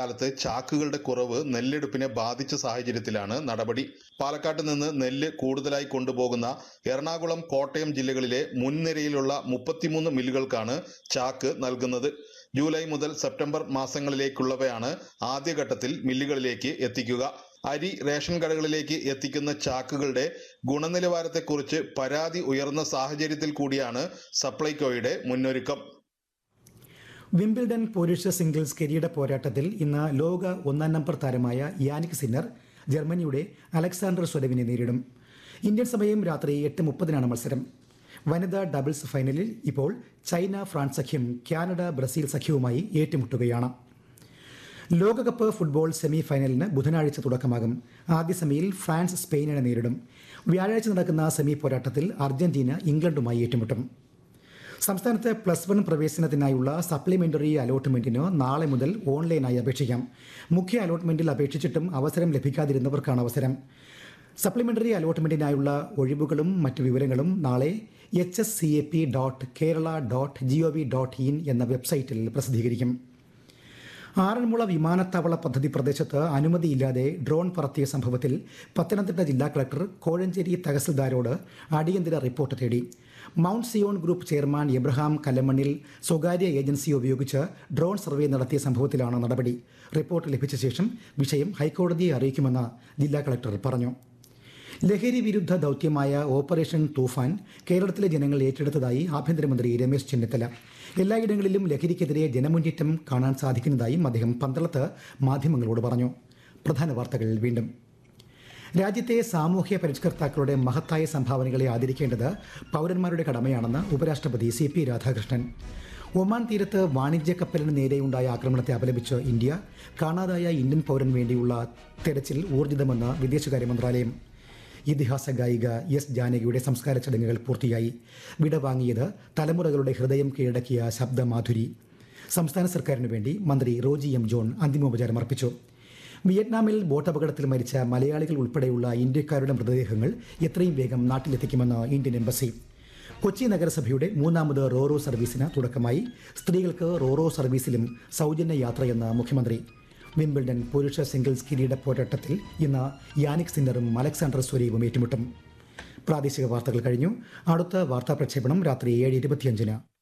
കാലത്ത് ചാക്കുകളുടെ കുറവ് നെല്ലെടുപ്പിനെ ബാധിച്ച സാഹചര്യത്തിലാണ് നടപടി പാലക്കാട്ട് നിന്ന് നെല്ല് കൂടുതലായി കൊണ്ടുപോകുന്ന എറണാകുളം കോട്ടയം ജില്ലകളിലെ മുൻനിരയിലുള്ള മുപ്പത്തിമൂന്ന് മില്ലുകൾക്കാണ് ചാക്ക് നൽകുന്നത് ജൂലൈ മുതൽ സെപ്റ്റംബർ മാസങ്ങളിലേക്കുള്ളവയാണ് ആദ്യഘട്ടത്തിൽ മില്ലുകളിലേക്ക് എത്തിക്കുക അരി റേഷൻ കടകളിലേക്ക് എത്തിക്കുന്ന ചാക്കുകളുടെ ഗുണനിലവാരത്തെക്കുറിച്ച് പരാതി ഉയർന്ന സാഹചര്യത്തിൽ കൂടിയാണ് സപ്ലൈകോയുടെ മുന്നൊരുക്കം വിംബിൾഡൺ പുരുഷ സിംഗിൾസ് കിരീട പോരാട്ടത്തിൽ ഇന്ന് ലോക ഒന്നാം നമ്പർ താരമായ യാനിക് സിന്നർ ജർമ്മനിയുടെ അലക്സാണ്ടർ സ്വരവിനെ നേരിടും ഇന്ത്യൻ സമയം രാത്രി എട്ട് മുപ്പതിനാണ് മത്സരം വനിതാ ഡബിൾസ് ഫൈനലിൽ ഇപ്പോൾ ചൈന ഫ്രാൻസ് സഖ്യം കാനഡ ബ്രസീൽ സഖ്യവുമായി ഏറ്റുമുട്ടുകയാണ് ലോകകപ്പ് ഫുട്ബോൾ സെമി ഫൈനലിന് ബുധനാഴ്ച തുടക്കമാകും ആദ്യ സെമിയിൽ ഫ്രാൻസ് സ്പെയിനിനെ നേരിടും വ്യാഴാഴ്ച നടക്കുന്ന സെമി പോരാട്ടത്തിൽ അർജന്റീന ഇംഗ്ലണ്ടുമായി ഏറ്റുമുട്ടും സംസ്ഥാനത്ത് പ്ലസ് വൺ പ്രവേശനത്തിനായുള്ള സപ്ലിമെന്ററി അലോട്ട്മെന്റിന് നാളെ മുതൽ ഓൺലൈനായി അപേക്ഷിക്കാം മുഖ്യ അലോട്ട്മെന്റിൽ അപേക്ഷിച്ചിട്ടും അവസരം ലഭിക്കാതിരുന്നവർക്കാണ് അവസരം സപ്ലിമെന്ററി അലോട്ട്മെന്റിനായുള്ള ഒഴിവുകളും മറ്റു വിവരങ്ങളും നാളെ H S C A P dot Kerala dot G O V dot in എന്ന വെബ്സൈറ്റിൽ പ്രസിദ്ധീകരിക്കും ആറന്മുള വിമാനത്താവള പദ്ധതി പ്രദേശത്ത് അനുമതിയില്ലാതെ ഡ്രോൺ പറത്തിയ സംഭവത്തിൽ പത്തനംതിട്ട ജില്ലാ കളക്ടർ കോഴഞ്ചേരി തഹസിൽദാരോട് അടിയന്തര റിപ്പോർട്ട് തേടി Mount Zion group chairman Abraham Kallamannil സ്വകാര്യ ഏജൻസി ഉപയോഗിച്ച് ഡ്രോൺ സർവേ നടത്തിയ സംഭവത്തിലാണ് നടപടി റിപ്പോർട്ട് ലഭിച്ച ശേഷം വിഷയം ഹൈക്കോടതിയെ അറിയിക്കുമെന്ന് ജില്ലാ കളക്ടർ പറഞ്ഞു ലഹരി വിരുദ്ധ ദൗത്യമായ ഓപ്പറേഷൻ തൂഫാൻ കേരളത്തിലെ ജനങ്ങൾ ഏറ്റെടുത്തതായി ആഭ്യന്തരമന്ത്രി രമേശ് ചെന്നിത്തല എല്ലായിടങ്ങളിലും ലഹരിക്കെതിരെ ജനമുന്നേറ്റം കാണാൻ സാധിക്കുന്നതായും അദ്ദേഹം പന്തളത്ത് മാധ്യമങ്ങളോട് പറഞ്ഞു പ്രധാന വാർത്തകൾ വീണ്ടും രാജ്യത്തെ സാമൂഹ്യ പരിഷ്കർത്താക്കളുടെ മഹത്തായ സംഭാവനകളെ ആദരിക്കേണ്ടത് പൗരന്മാരുടെ കടമയാണെന്ന് ഉപരാഷ്ട്രപതി സി പി രാധാകൃഷ്ണൻ ഒമാൻ തീരത്ത് വാണിജ്യ കപ്പലിന് നേരെയുണ്ടായ ആക്രമണത്തെ അപലപിച്ച് ഇന്ത്യ കാണാതായ ഇന്ത്യൻ പൗരന് വേണ്ടിയുള്ള തെരച്ചിൽ ഊർജിതമെന്ന് വിദേശകാര്യ മന്ത്രാലയം ഇതിഹാസ ഗായിക എസ് ജാനകിയുടെ സംസ്കാര ചടങ്ങുകൾ പൂർത്തിയായി വിടവാങ്ങിയത് തലമുറകളുടെ ഹൃദയം കീഴടക്കിയ ശബ്ദമാധുരി സംസ്ഥാന സർക്കാരിനു വേണ്ടി മന്ത്രി റോജി എം ജോൺ അന്തിമോപചാരം അർപ്പിച്ചു വിയറ്റ്നാമിൽ ബോട്ടപകടത്തിൽ മരിച്ച മലയാളികൾ ഉൾപ്പെടെയുള്ള ഇന്ത്യക്കാരുടെ മൃതദേഹങ്ങൾ എത്രയും വേഗം നാട്ടിലെത്തിക്കുമെന്ന് ഇന്ത്യൻ എംബസി കൊച്ചി നഗരസഭയുടെ മൂന്നാമത് റോറോ സർവീസിന് തുടക്കമായി സ്ത്രീകൾക്ക് റോറോ സർവീസിലും സൗജന്യ യാത്രയെന്ന് മുഖ്യമന്ത്രി വിംബിൾഡൺ പുരുഷ സിംഗിൾസ് കിരീട പോരാട്ടത്തിൽ ഇന്ന് യാനിക് സിന്നറും അലക്സാണ്ടർ സ്വരീവും ഏറ്റുമുട്ടും പ്രാദേശിക വാർത്തകൾ കഴിഞ്ഞു അടുത്ത വാർത്താ പ്രക്ഷേപണം രാത്രി ഏഴ് ഇരുപത്തിയഞ്ചിന്